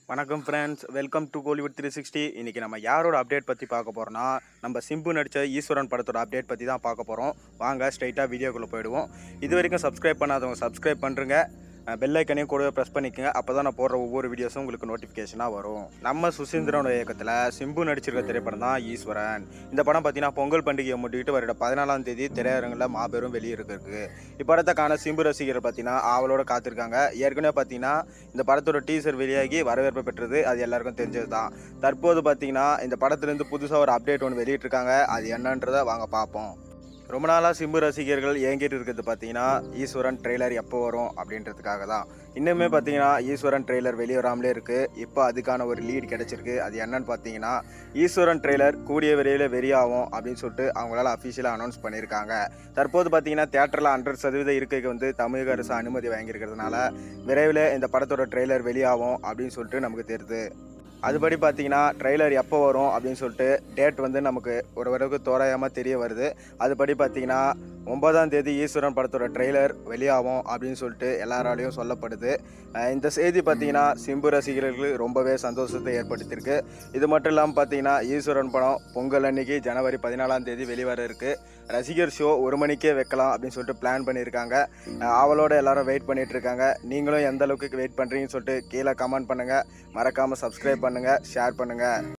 வணக்கம் friends welcome to Kollywood three sixty இன்றைக்கி நம்ம யாரோட அப்டேட் பற்றி பார்க்க போகிறோம்னா நம்ம சிம்பு நடித்த ஈஸ்வரன் படத்தோட அப்டேட் பற்றி தான் பார்க்க போகிறோம் வாங்க ஸ்ட்ரைட்டாக வீடியோக்குள்ளே போயிடுவோம் இது வரைக்கும் சப்ஸ்கிரைப் பண்ணாதவங்க சப்ஸ்கிரைப் பண்ணுறங்க பெல் ஐக்கனையும் கூடவே ப்ரெஸ் பண்ணிக்கங்க அப்போ தான் நான் போடுற ஒவ்வொரு வீடியோஸும் உங்களுக்கு நோட்டிஃபிகேஷனாக வரும் நம்ம சுசீந்திரனோட இயக்கத்தில் சிம்பு நடிச்சிருக்க திரைப்படம் தான் ஈஸ்வரன் இந்த படம் பார்த்தீங்கன்னா பொங்கல் பண்டிகையை முன்னிட்டு வருட பதினாலாம் தேதி திரையரங்கில் மாபெரும் வெளியிருக்கு இப்படத்தை காண சிம்பு ரசிகர்கள் பார்த்தீங்கன்னா ஆவலோட காத்திருக்காங்க ஏற்கனவே பார்த்தீங்கன்னா இந்த படத்தோட டீசர் வெளியாகி வரவேற்பு பெற்றது அது எல்லாருக்கும் தெரிஞ்சது தான் தற்போது பார்த்தீங்கன்னா இந்த படத்துலேருந்து புதுசாக ஒரு அப்டேட் ஒன்று வெளியிட்டிருக்காங்க அது என்னன்றதை வாங்க பார்ப்போம் ரொம்ப நாளாக சிம்பு ரசிகர்கள் ஏங்கிட்டு இருக்கிறது பார்த்தீங்கன்னா ஈஸ்வரன் ட்ரெய்லர் எப்போ வரும் அப்படின்றதுக்காக தான் இன்னுமே பார்த்தீங்கன்னா ஈஸ்வரன் ட்ரெய்லர் வெளியே வராமலே இருக்குது இப்போ அதுக்கான ஒரு லீட் கிடச்சிருக்கு அது என்னன்னு பார்த்தீங்கன்னா ஈஸ்வரன் ட்ரெய்லர் கூடிய விரைவில் வெளியாகும் அப்படின்னு சொல்லிட்டு அவங்களால அஃபிஷியலாக அனௌன்ஸ் பண்ணியிருக்காங்க தற்போது பார்த்தீங்கன்னா தேட்டரில் ஹண்ட்ரட் சதவீத இருக்கைக்கு வந்து தமிழக அரசு அனுமதி வாங்கியிருக்கிறதுனால விரைவில் இந்த படத்தோட ட்ரெய்லர் வெளியாகும் அப்படின்னு சொல்லிட்டு நமக்கு தெரியுது அதுபடி பார்த்தீங்கன்னா ட்ரெய்லர் எப்போ வரும் அப்படின்னு சொல்லிட்டு டேட் வந்து நமக்கு ஒரு வரவுக்கு தோராயமாக தெரிய வருது அதுபடி பார்த்தீங்கன்னா ஒன்பதாம் தேதி ஈஸ்வரன் படத்தோட ட்ரெய்லர் வெளியாகும் அப்படின்னு சொல்லிட்டு எல்லாராலையும் சொல்லப்படுது அஹ் இந்த செய்தி பார்த்தீங்கன்னா சிம்பு ரசிகர்களுக்கு ரொம்பவே சந்தோஷத்தை ஏற்படுத்தியிருக்கு இது மட்டும் இல்லாமல் பார்த்தீங்கன்னா ஈஸ்வரன் படம் பொங்கல் அன்னைக்கு ஜனவரி பதினாலாம் தேதி வெளிவர இருக்கு ரசிகர் ஷோ ஒரு மணிக்கே வைக்கலாம் அப்படின்னு சொல்லிட்டு பிளான் பண்ணியிருக்காங்க அஹ் ஆவலோட எல்லாரும் வெயிட் பண்ணிட்டு இருக்காங்க நீங்களும் எந்த அளவுக்கு வெயிட் பண்ணுறீங்கன்னு சொல்லிட்டு கீழே கமெண்ட் பண்ணுங்கள் மறக்காமல் சப்ஸ்கிரைப் பண்ணுங்கள் ஷேர் பண்ணுங்கள்